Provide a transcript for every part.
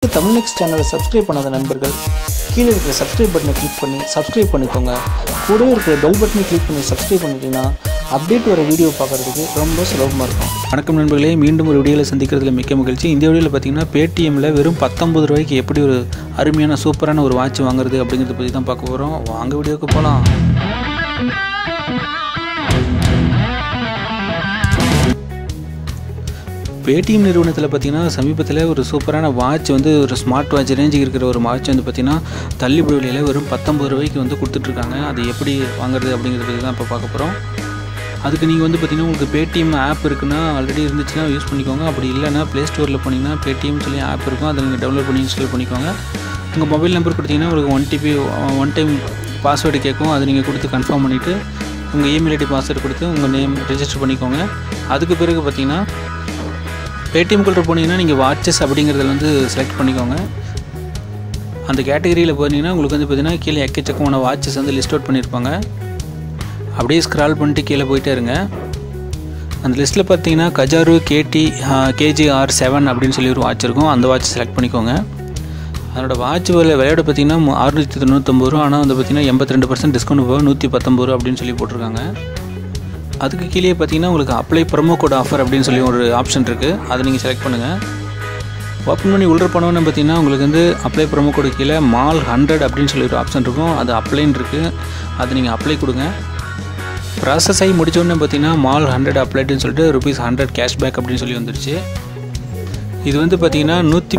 இதுவரை தமிழ் நெக்ஸ்ட் சேனலை சப்ஸ்கிரைப் பண்ணாத நண்பர்கள் கீழே இருக்கிற சப்ஸ்கிரைப் பட்டனை கிளிக் பண்ணி சப்ஸ்கிரைப் பண்ணிக்கோங்க கூடவே இருக்கிற பெல் பட்டனை கிளிக் பண்ணி சப்ஸ்கிரைப் பண்ணிட்டீங்கன்னா அப்டேட் வர வீடியோ பார்க்குறதுக்கு ரொம்ப சுலபமாக இருக்கும் வணக்கம் நண்பர்களே மீண்டும் ஒரு வீடியோவில் சந்திக்கிறதுல மிக்க மகிழ்ச்சி இந்த வீடியோவில் பார்த்தீங்கன்னா பேடிஎம்மில் வெறும் பத்தொம்பது ரூபாய்க்கு எப்படி ஒரு அருமையான சூப்பரான ஒரு வாட்ச் வாங்குறது அப்படிங்கிறத பற்றி தான் பார்க்க போகிறோம் வாங்க வீடியோக்கு போகலாம் பேடிஎம் நிறுவனத்தில் பார்த்தீங்கன்னா சமீபத்தில் ஒரு சூப்பரான வாட்ச் வந்து ஒரு ஸ்மார்ட் வாட்ச் ரேஞ்சுக்கு இருக்கிற ஒரு வாட்ச் வந்து பார்த்தீங்கன்னா தள்ளுபடி விலையில் வெறும் பத்தொம்பது ரூபாய்க்கு வந்து கொடுத்துட்ருக்காங்க அது எப்படி வாங்குறது அப்படிங்கிறத பற்றி தான் இப்போ பார்க்க போகிறோம் அதுக்கு நீங்கள் வந்து பார்த்தீங்கன்னா உங்களுக்கு பேடிஎம் ஆப் இருக்குன்னா ஆல்ரெடி இருந்துச்சுன்னா யூஸ் பண்ணிக்கோங்க அப்படி இல்லைன்னா ப்ளே ஸ்டோரில் போனீங்கன்னா பேடிஎம் சொல்லி ஆப் இருக்கும் அதை நீங்கள் டவுன்லோட் பண்ணி இன்ஸ்டால் பண்ணிக்கோங்க உங்கள் மொபைல் நம்பர் கொடுத்தீங்கன்னா உங்களுக்கு OTP one time password கேட்கும் அதை நீங்கள் கொடுத்து கன்ஃபார்ம் பண்ணிவிட்டு உங்கள் இமெயில் ஐடி பாஸ்வேர்டு கொடுத்து உங்கள் நேம் ரெஜிஸ்டர் பண்ணிக்கோங்க அதுக்கு பிறகு பார்த்தீங்கன்னா பேடிஎம் குள்ள போனீங்கன்னா நீங்கள் வாட்சஸ் அப்படிங்கிறதுல வந்து செலக்ட் பண்ணிக்கோங்க அந்த கேட்டகரியில் போனீங்கன்னா உங்களுக்கு வந்து பார்த்தீங்கன்னா கீழே எக்கச்சக்கமான வாட்சஸ் வந்து லிஸ்ட் அவுட் பண்ணியிருப்பாங்க அப்படியே ஸ்க்ரால் பண்ணிட்டு கீழே போயிட்டே இருங்க அந்த லிஸ்ட்டில் பார்த்தீங்கன்னா கஜாரு கேடி கேஜிஆர் செவன் அப்படின்னு சொல்லி ஒரு வாட்ச் இருக்கும் அந்த வாட்ச் செலக்ட் பண்ணிக்கோங்க அதனோட வாட்ச் விலை விலையோட பார்த்தீங்கன்னா அறுநூற்றி தொண்ணூற்றொம்பது ரூபா ஆனால் வந்து பார்த்தீங்கன்னா எண்பத்தி ரெண்டு பர்சன்ட் டிஸ்கவுண்ட் போக நூற்றி பத்தொம்பது ரூபா அப்படின்னு சொல்லி போட்டிருக்காங்க அதுக்கு கீழே பார்த்தீங்கன்னா உங்களுக்கு அப்ளை ப்ரொமோ கோட் ஆஃபர் அப்படின்னு சொல்லி ஒரு ஆப்ஷன் இருக்குது அதை நீங்கள் செலக்ட் பண்ணுங்கள் ஓப்பன் பண்ணி உள்ள போனோன்னு பார்த்தீங்கன்னா உங்களுக்கு வந்து அப்ளை ப்ரொமோ கோடு கீழே மால் ஹண்ட்ரட் அப்படின்னு சொல்லி ஒரு ஆப்ஷன் இருக்கும் அது அப்ளைன்னு இருக்குது அதை நீங்கள் அப்ளை கொடுங்க ப்ராசஸ் ஆகி முடித்தோடனே பார்த்தீங்கன்னா மால் ஹண்ட்ரட் அப்ளைடுன்னு சொல்லிட்டு ருபீஸ் ஹண்ட்ரட் கேஷ்பேக் அப்படின்னு சொல்லி வந்துருச்சு இது வந்து பார்த்தீங்கன்னா நூற்றி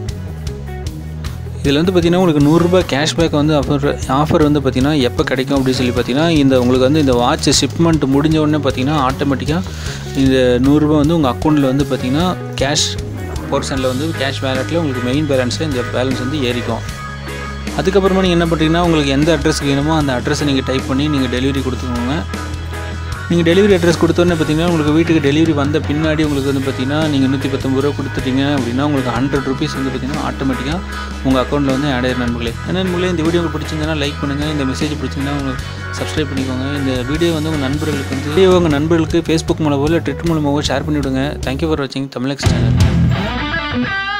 இதில் வந்து பார்த்திங்கன்னா உங்களுக்கு நூறுரூபா கேஷ்பேக் வந்து ஆஃபர் ஆஃபர் வந்து பார்த்திங்கன்னா எப்போ கிடைக்கும் அப்படின்னு சொல்லி பார்த்தீங்கன்னா இந்த உங்களுக்கு வந்து இந்த வாட்ச் ஷிப்மெண்ட் முடிஞ்ச உடனே பார்த்தீங்கன்னா ஆட்டோமேட்டிக்காக இந்த நூறுரூபா வந்து உங்கள் அக்கௌண்ட்டில் வந்து பார்த்திங்கன்னா கேஷ் போர்ஷனில் வந்து கேஷ் வேலெட்டில் உங்களுக்கு மெயின் பேலன்ஸில் இந்த பேலன்ஸ் வந்து ஏறிக்கும் அதுக்கப்புறமா நீங்கள் என்ன பண்ணுறீங்கன்னா உங்களுக்கு எந்த அட்ரஸ் வேணுமோ அந்த அட்ரஸை நீங்கள் டைப் பண்ணி நீங்கள் டெலிவரி கொடுத்துக்கோங்க நீங்கள் டெலிவரி அட்ரஸ் கொடுத்தோன்னே பார்த்தீங்கன்னா உங்களுக்கு வீட்டுக்கு டெலிவரி வந்த பின்னாடி உங்களுக்கு வந்து பார்த்தீங்கன்னா நீங்கள் நூற்றி பத்தொம்பது ரூபா கொடுத்துட்டீங்க அப்படின்னா உங்களுக்கு ஹண்ட்ரட் ருபீஸ் வந்து பார்த்தீங்கன்னா ஆட்டோமேட்டிக்காக உங்கள் அக்கௌண்ட்டில் வந்து ஆட் ஆயிரும் நண்பர்களே என்ன நண்பர்களே இந்த வீடியோ உங்களுக்கு பிடிச்சிருந்தனா லைக் பண்ணுங்கள் இந்த மெசேஜ் பிடிச்சிருந்தா உங்களுக்கு சப்ஸ்கிரைப் பண்ணிக்கோங்க இந்த வீடியோ வந்து உங்கள் நண்பர்களுக்கு வந்து வீடியோ உங்கள் நண்பர்களுக்கு ஃபேஸ்புக் மூலமோ இல்லை ட்விட்டர் மூலமாவோ ஷேர் பண்ணிவிடுங்க தேங்க்யூ ஃபார் வாட்சிங் தமிழ் சேனல்